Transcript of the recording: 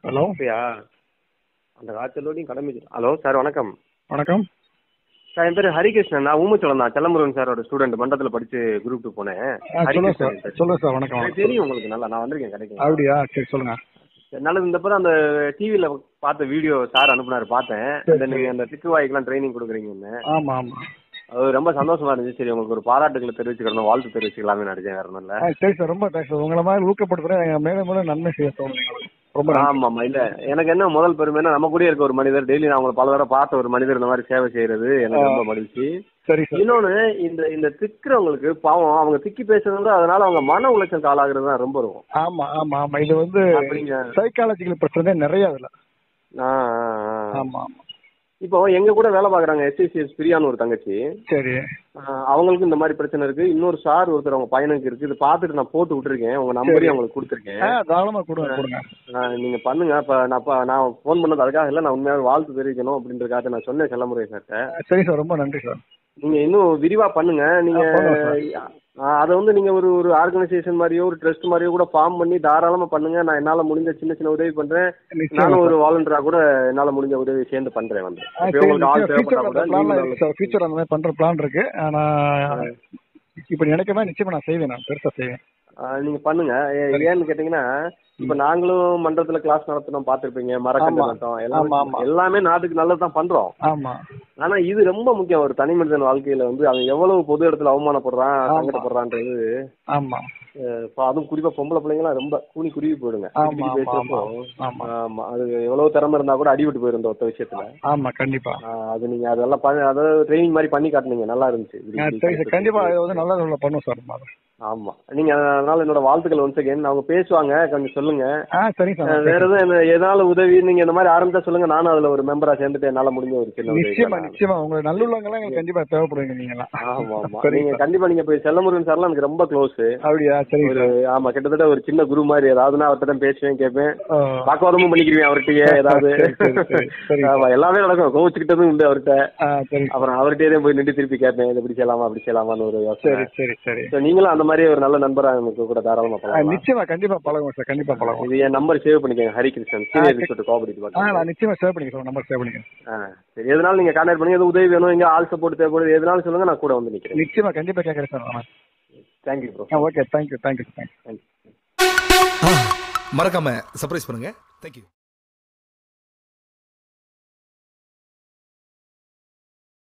Hello அப்படியா அந்த காய்ச்சலோடையும் கடமை ஹலோ சார் வணக்கம் வணக்கம் சார் என் பேர் ஹரிகிருஷ்ணன் நான் ஊமச்சலம் தான் செல்லமுருகன் சாரோட ஸ்டூடெண்ட் மண்டலத்தில் படிச்சு குரூப் டூ போனேன் ஆ, சொல்லுங்க சார் ஹரிகிருஷ்ணன் சொல்லுங்க சார் வணக்கம் எனக்கு வணக்கம் தெரியும் உங்களுக்கு நல்லா நான் வந்திருக்கேன் கிடைக்கும் அப்படியா சரி சொல்லுங்க நல்லது இந்த பிறகு அந்த டிவியில் பார்த்த வீடியோ சார் அனுப்புனாரு பார்த்தேன் சரி, இந்த நீங்கள் அந்த திக்குவாய்க்கெல்லாம் ட்ரைனிங் கொடுக்குறீங்கன்னு ஆமா ஆமா அது ரொம்ப சந்தோஷமா இருந்துச்சு சரி உங்களுக்கு ஒரு பாராட்டுகளை தெரிவிச்சுக்கணும் வாழ்த்து தெரிவிச்சுக்கலாமே நினைச்சேன் வேற ஒன்றும் இல்லை ஆ சரி சார் ரொம்ப தேங்க்ஸ் சார் உங்களை மாதிரி ஊக்கப்படுத்துறேன் எங்க மேலும் மேலும் நன்மை செய்ய தோணும் எங்களுக்கு ரொம்ப நன்றி. ஆமா ஆமா இல்ல எனக்கு என்ன முதல் பெருமைன்னா நம்ம கூட இருக்க ஒரு மனிதர் டெய்லி நான் உங்களை பல தடவை பார்த்த ஒரு மனிதர் இந்த மாதிரி சேவை செய்யறது எனக்கு ரொம்ப மகிழ்ச்சி சரி சார் இன்னொன்னு இந்த இந்த திக்கிறவங்களுக்கு பாவம் அவங்க திக்கி பேசுறது அதனால அவங்க மன உளைச்சலுக்கு ஆளாகிறது தான் ரொம்ப இருக்கும் ஆமா ஆமா ஆமா இது வந்து அப்படிங்க சைக்காலஜிக்கல் பிரச்சனை நிறைய அதுல ஆ, ஆ, ஆ. ஆமா ஆமா இப்போ எங்க கூட வேலை பாக்குறாங்க எஸ்ஐசிஎஸ் பிரியான்னு ஒரு தங்கச்சி சரி ஆ, அவங்களுக்கும் இந்த மாதிரி பிரச்சனை இருக்கு இன்னொரு சார் ஒருத்தர் அவங்க பையனுக்கு இருக்கு இது பார்த்துட்டு நான் போட்டு விட்டுருக்கேன் உங்க நம்பரையும் அவங்களுக்கு கொடுத்துருக்கேன் ஆ தாராளமா கொடுங்க கொடுங்க ஆ, நீங்க பண்ணுங்க இப்ப நான் இப்ப நான் ஃபோன் பண்ணது அதுக்காக இல்ல நான் உண்மையாவே வாழ்த்து தெரிவிக்கணும் அப்படின்றதுக்காக நான் சொன்னேன் செல்லமுறை சார்ட்ட ஆ, சரி சார் ரொம்ப நன்றி சார் நீங்க இன்னும் விரிவா பண்ணுங்க நீங்க ஆ, பண்ணுவோம் ஆ, அதை வந்து நீங்க ஒரு ஒரு ஆர்கனைசேஷன் மாதிரியோ ஒரு ட்ரஸ்ட் மாதிரியோ கூட ஃபார்ம் பண்ணி தாராளமா பண்ணுங்க நான் என்னால முடிஞ்ச சின்ன சின்ன உதவி பண்றேன் நிச்சயமா நானும் ஒரு வாலண்டியரா கூட என்னால முடிஞ்ச உதவி சேர்ந்து பண்றேன் வந்து ஆ, இப்ப சரி உங்களுக்கு ஆள் ஃபியூச்சர் தேவைப்பட்டா கூட அந்த பிளான்லாம் நீங்களும் இருக்கு சார் ஃபியூச்சர் அந்த மாதிரி பண்ற பிளான் இருக்கு ஆனா இப்ப நினைக்கிறேன் நிச்சயமா நான் செய்வேன் நான் பெருசா செய்வேன் ஆ, நீங்க பண்ணுங்க ஏ- ஏன்னு கேட்டீங்கன்னா இப்ப நாங்களும் மன்றத்துல கிளாஸ் நடத்தினோம் பாத்திருப்பீங்க மரக்கண்டு ஆமா. நட்டோம் ஆமா, எல்லாமே ஆமா. எல்லாமே நாட்டுக்கு நல்லது தான் பண்றோம் ஆமா ஆனா இது ரொம்ப முக்கியம் ஒரு தனி மனிதன் வாழ்க்கையில வந்து அவன் எவ்வளவு பொது இடத்துல அவமானப்படுறான் ஆமா. சங்கடப்படுறான்றது ஆமா அஹ் இப்ப அதுவும் குறிப்பா பொம்பளை பிள்ளைங்கலாம் ரொம்ப கூனி குருவி போயிடுங்க ஆமா, அடிக்கடி ஆமா, பேசுறப்போ ஆமா. ஆமா அது எவ்வளவு திறமை இருந்தா கூட அடிபட்டு போயிரும் இந்த ஒத்த விஷயத்துல ஆமா கண்டிப்பா ஆஹ் அது நீங்க அதெல்லாம் பண்ண அதாவது ட்ரைனிங் மாதிரி பண்ணி காட்டுனீங்க நல்லா இருந்துச்சு இப்படி ஆ, இப்படி சரி சார் கத்துக்கிட்டு. கண்டிப்பா இது வந்து நல்ல நல்ல பண்ணுவோம் சார் நம்ம அதை. ஆமா நீங்க அதனால என்னோட வாழ்த்துக்கள் ஒன்ஸ் அகைன் அவங்க பேசுவாங்க கொஞ்சம் சொல்லுங்க ஆ சரிங்க சார் அஹ் நான் வேற எதுவும் என்ன- எதனால உதவி நீங்க இந்த மாதிரி ஆரம்பிச்சா சொல்லுங்க நானும் அதுல ஒரு மெம்பரா சேர்ந்துட்டு என்னால முடிஞ்ச ஒரு சின்ன உதவி நிச்சயமா பண்ணலாம். நிச்சயமா உங்க நல்லுள்ளவங்கலாம் எங்களுக்கு கண்டிப்பா தேவைப்படுவீங்க நீங்களாம் ஆமா ஆமா சரிங்க நீங்க சார். கண்டிப்பா நீங்க போய் செல்லமுருகன் சார்லாம் எனக்கு ரொம்ப க்ளோஸ் அப்படியா சரிங்க ஒரு சார் ஆமா கிட்டத்தட்ட ஒரு சின்ன குரு மாதிரி ஏதாவதுனா அவர்கிட்ட பேசுவேன் கேட்பேன் ஆ. வாக்குவாதமும் பண்ணிக்கிறீங்க அவர்கிட்டயே ஏதாவது சரி, சரி, சரி, சரி. ஆமா எல்லாமே நடக்கும் கோவிச்சுக்கிட்டதும் உண்டு அவர்கிட்ட ஆ சரி அப்புறம் அவர்கிட்டயே தான் போய் நின்று திருப்பி கேட்பேன் இது இப்படி செய்யலாமா அப்படி செய்யலாமான்னு ஒரு யோசனை சரி சரி சரி So, நீங்களும் அந்த மாதிரி ஒரு நல்ல நண்பரா எனக்கு கூட தாராளமா ஆ, பழகலாம் நிச்சயமா கண்டிப்பா பழகுவோம் சார் கண்டிப்பா பழகுவோம் இது என் நம்பர் சேவ் பண்ணிக்கோங்க ஹரிகிருஷ்ணன் சீனியர் இன்ஸ்டியூட் கோஆபரேட்டிவ் ஆ பார்க்க நான் நிச்சயமா சேவ் பண்ணிக்கிறேன் சார் நம்பர் சேவ் பண்ணிக்கிறேன் ஆ சரி எதனாலும் நீங்க கான்டாக்ட் பண்ணுங்க எது உதவி வேணும் எங்க ஆள் சப்போர்ட் தேவைப்படுது எதனாலும் சொல்லுங்க நான் கூட வந்து நிக்கிறேன் நிச்சயமா கண்டிப்பா கேட்கறேன் சார் நான் தேங்க்யூ ப்ரோ ஆ okay thank you thank you thank you thank you மறக்காம சர்ப்ரைஸ் பண்ணுங்க தேங்க்யூ